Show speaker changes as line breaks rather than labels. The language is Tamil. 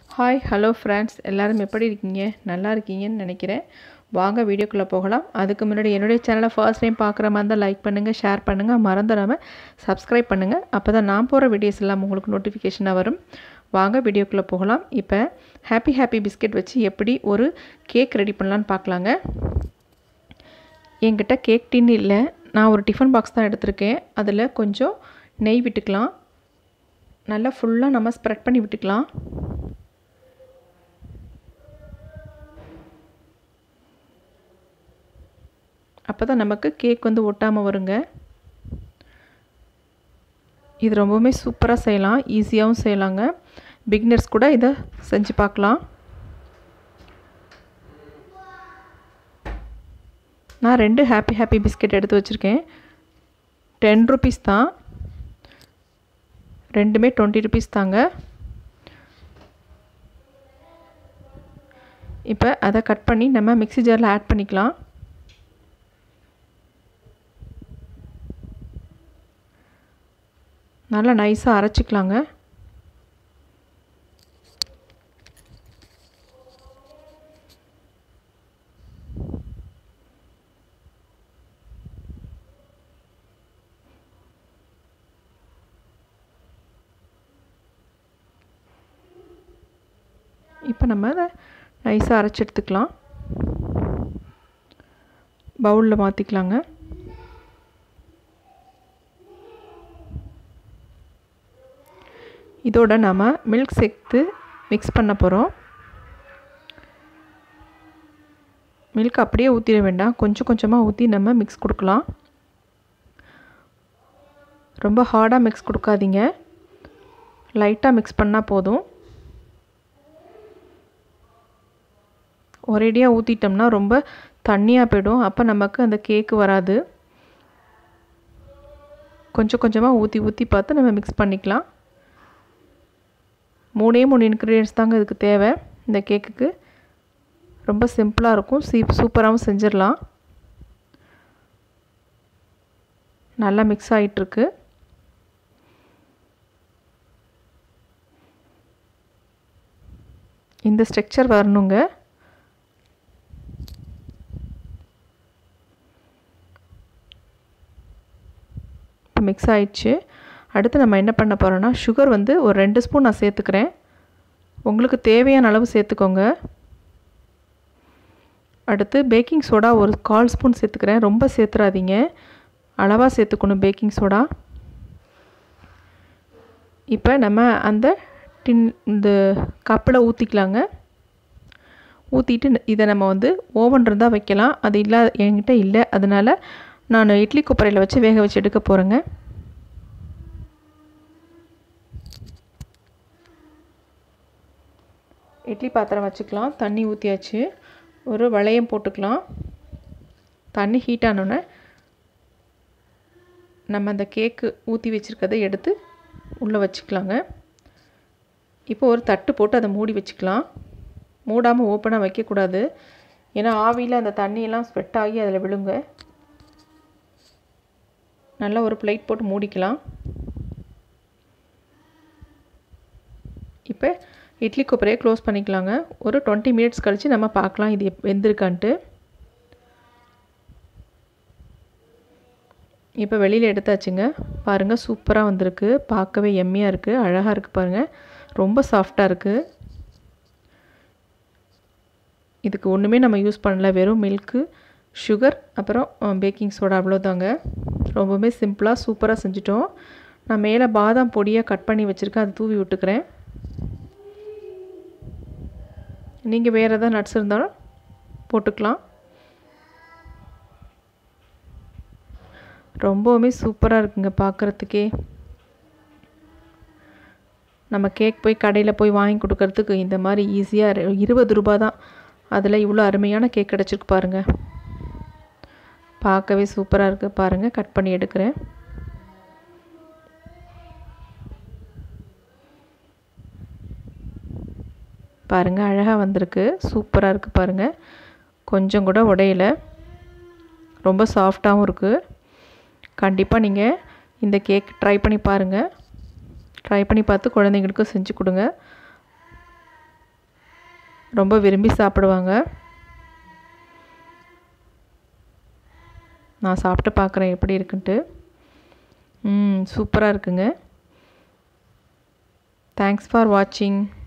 ஹாய் ஹலோ ஃப்ரெண்ட்ஸ் எல்லோரும் எப்படி இருக்கீங்க நல்லா இருக்கீங்கன்னு நினைக்கிறேன் வாங்க வீடியோக்குள்ளே போகலாம் அதுக்கு முன்னாடி என்னுடைய சேனலை ஃபர்ஸ்ட் டைம் பார்க்குற மாதிரி இருந்தால் லைக் பண்ணுங்கள் ஷேர் பண்ணுங்கள் மறந்துடாமல் சப்ஸ்கிரைப் பண்ணுங்கள் அப்போ தான் நான் போகிற வீடியோஸ் எல்லாம் உங்களுக்கு நோட்டிஃபிகேஷனாக வரும் வாங்க வீடியோக்குள்ளே போகலாம் இப்போ ஹாப்பி ஹாப்பி பிஸ்கெட் வச்சு எப்படி ஒரு கேக் ரெடி பண்ணலான்னு பார்க்கலாங்க என்கிட்ட கேக் டின் இல்லை நான் ஒரு டிஃபன் பாக்ஸ் தான் எடுத்திருக்கேன் அதில் கொஞ்சம் நெய் விட்டுக்கலாம் நல்லா ஃபுல்லாக நம்ம ஸ்ப்ரெட் பண்ணி விட்டுக்கலாம் அப்போ தான் நமக்கு கேக் வந்து ஒட்டாமல் வருங்க இது ரொம்பவுமே சூப்பராக செய்யலாம் ஈஸியாகவும் செய்யலாங்க பிகினர்ஸ் கூட இதை செஞ்சு பார்க்கலாம் நான் ரெண்டு ஹாப்பி ஹாப்பி பிஸ்கெட் எடுத்து வச்சுருக்கேன் டென் ருபீஸ் தான் ரெண்டுமே டுவெண்ட்டி ருபீஸ் தாங்க இப்போ அதை கட் பண்ணி நம்ம மிக்ஸி ஜாரில் ஆட் பண்ணிக்கலாம் நல்லா நைஸாக அரைச்சிக்கலாங்க இப்போ நம்ம அதை நைஸாக அரைச்சி எடுத்துக்கலாம் பவுலில் மாற்றிக்கலாங்க இதோட நம்ம மில்க் சேர்த்து மிக்ஸ் பண்ண போகிறோம் மில்க் அப்படியே ஊற்றிட வேண்டாம் கொஞ்சம் கொஞ்சமாக ஊற்றி நம்ம மிக்ஸ் கொடுக்கலாம் ரொம்ப ஹார்டாக மிக்ஸ் கொடுக்காதீங்க லைட்டாக மிக்ஸ் பண்ணால் போதும் ஒரேடியாக ஊற்றிட்டோம்னா ரொம்ப தண்ணியாக போயிடும் அப்போ நமக்கு அந்த கேக்கு வராது கொஞ்சம் கொஞ்சமாக ஊற்றி ஊற்றி பார்த்து நம்ம மிக்ஸ் பண்ணிக்கலாம் மூணே மூணு இன்க்ரீடியன்ஸ் தாங்க இதுக்கு தேவை இந்த கேக்குக்கு ரொம்ப சிம்பிளாக இருக்கும் சீ சூப்பராகவும் செஞ்சிடலாம் நல்லா மிக்ஸ் ஆகிட்டுருக்கு இந்த ஸ்ட்ரக்சர் வரணுங்க இப்போ மிக்ஸ் ஆயிடுச்சு அடுத்து நம்ம என்ன பண்ண போகிறோன்னா சுகர் வந்து ஒரு ரெண்டு ஸ்பூன் நான் சேர்த்துக்கிறேன் உங்களுக்கு தேவையான அளவு சேர்த்துக்கோங்க அடுத்து பேக்கிங் சோடா ஒரு கால் ஸ்பூன் சேர்த்துக்கிறேன் ரொம்ப சேர்த்துறாதீங்க அளவாக சேர்த்துக்கணும் பேக்கிங் சோடா இப்போ நம்ம அந்த டின் இந்த கப்பில் ஊற்றிக்கலாங்க ஊற்றிட்டு இதை நம்ம வந்து ஓவன் இருந்தால் வைக்கலாம் அது இல்லை என்கிட்ட இல்லை அதனால் நான் இட்லி குப்பரையில் வச்சு வேக வச்சு எடுக்க போகிறேங்க இட்லி பாத்திரம் வச்சுக்கலாம் தண்ணி ஊற்றியாச்சு ஒரு வளையம் போட்டுக்கலாம் தண்ணி ஹீட் ஆனோடனே நம்ம அந்த கேக்கு ஊற்றி வச்சுருக்கதை எடுத்து உள்ளே வச்சுக்கலாங்க இப்போ ஒரு தட்டு போட்டு அதை மூடி வச்சுக்கலாம் மூடாமல் ஓப்பனாக வைக்கக்கூடாது ஏன்னா ஆவியில் அந்த தண்ணியெல்லாம் ஸ்வெட் ஆகி அதில் விழுங்க நல்லா ஒரு பிளேட் போட்டு மூடிக்கலாம் இப்போ இட்லி கொப்பரையை க்ளோஸ் பண்ணிக்கலாங்க ஒரு டுவெண்ட்டி மினிட்ஸ் கழித்து நம்ம பார்க்கலாம் இது வெந்திருக்கான்ட்டு இப்போ வெளியில் எடுத்தாச்சுங்க பாருங்கள் சூப்பராக வந்திருக்கு பார்க்கவே எம்மியாக இருக்குது அழகாக இருக்குது பாருங்கள் ரொம்ப சாஃப்டாக இருக்குது இதுக்கு ஒன்றுமே நம்ம யூஸ் பண்ணல வெறும் மில்க்கு சுகர் அப்புறம் பேக்கிங் சோடா அவ்வளோதாங்க ரொம்பவுமே சிம்பிளாக சூப்பராக செஞ்சிட்டோம் நான் மேலே பாதாம் பொடியாக கட் பண்ணி வச்சுருக்கேன் அதை தூவி விட்டுக்கிறேன் நீங்கள் வேறு எதாவது நட்ஸ் இருந்தாலும் போட்டுக்கலாம் ரொம்பவுமே சூப்பராக இருக்குங்க பார்க்குறதுக்கே நம்ம கேக் போய் கடையில் போய் வாங்கி கொடுக்கறதுக்கு இந்த மாதிரி ஈஸியாக இருபது ரூபா தான் அதில் இவ்வளோ அருமையான கேக் கிடச்சிருக்கு பாருங்கள் பார்க்கவே சூப்பராக இருக்குது பாருங்கள் கட் பண்ணி எடுக்கிறேன் பாருங்கள் அழகாக வந்திருக்கு சூப்பராக இருக்குது பாருங்கள் கொஞ்சம் கூட உடையல ரொம்ப சாஃப்டாகவும் இருக்குது கண்டிப்பாக நீங்கள் இந்த கேக் ட்ரை பண்ணி பாருங்கள் ட்ரை பண்ணி பார்த்து குழந்தைங்களுக்கும் செஞ்சு கொடுங்க ரொம்ப விரும்பி சாப்பிடுவாங்க நான் சாப்பிட்டு பார்க்குறேன் எப்படி இருக்குன்ட்டு ம் சூப்பராக இருக்குங்க தேங்க்ஸ் ஃபார் வாட்சிங்